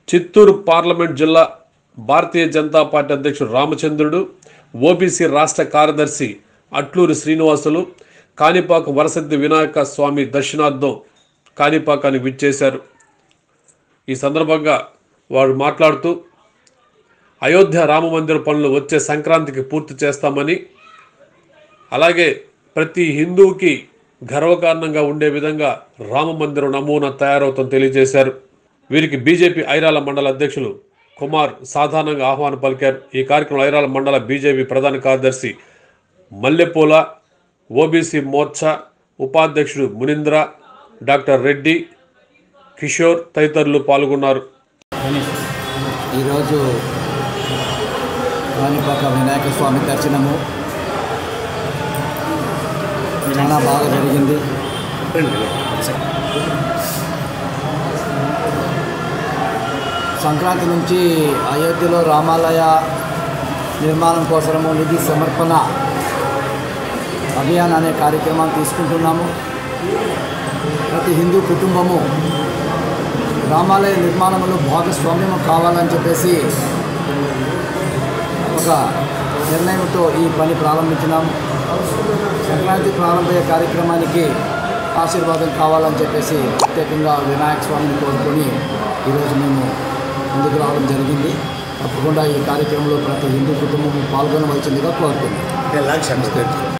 Chittoor parliament జిల్లా భారతీయ Janata party అధ్యక్షుడు రామచంద్రుడు ఓబీసీ రాష్ట్ర కార్యదర్శి అట్లూరి శ్రీనివాసులు కాణిపాక వరసిద్ధి వినాయక స్వామి దర్శనార్థం కాణిపాకానికి విచ్చేశారు ఈ సందర్భంగా వారు మాట్లాడుతూ అయోధ్య రామ మందిర పనులు వచ్చే సంక్రాంతికి పూర్తి చేస్తామని అలాగే ప్రతి హిందువుకి గర్వకారణంగా ఉండే విధంగా రామ మందిరం నమూనా తయారవుతాం తెలియజేశారు వీరికి బీజేపీ ఐరాల మండల అధ్యక్షులు కుమార్ సాధారణంగా ఆహ్వానం పలికారు ఈ కార్యక్రమంలో ఐరాల మండల బీజేపీ ప్రధాన కార్యదర్శి మల్లెపూల ఓబీసీ మోర్చా ఉపాధ్యక్షుడు మునీంద్ర డాక్టర్ రెడ్డి కిషోర్ తదితరులు పాల్గొన్నారు ఈరోజు కాణిపాక వినాయక స్వామి దర్శనము చాలా బాగా జరిగింది సంక్రాంతి నుంచి అయోధ్యలో రామాలయ నిర్మాణం కోసము నిధి సమర్పణ అభియాన్ అనే కార్యక్రమాన్ని తీసుకుంటున్నాము ప్రతి హిందూ కుటుంబము రామాలయ నిర్మాణంలో భాగస్వామ్యం కావాలని చెప్పేసి ఒక నిర్ణయంతో ఈ పని ప్రారంభించినాము సంక్రాంతి ప్రారంభమయ్యే కార్యక్రమానికి ఆశీర్వాదం కావాలని చెప్పేసి ప్రత్యేకంగా వినాయక స్వామిని కోరుకొని ఈరోజు మేము ముందుకు రావడం జరిగింది తప్పకుండా ఈ కార్యక్రమంలో ప్రతి హిందూ కుటుంబం పాల్గొనవలసిందిగా కోరుతున్నాం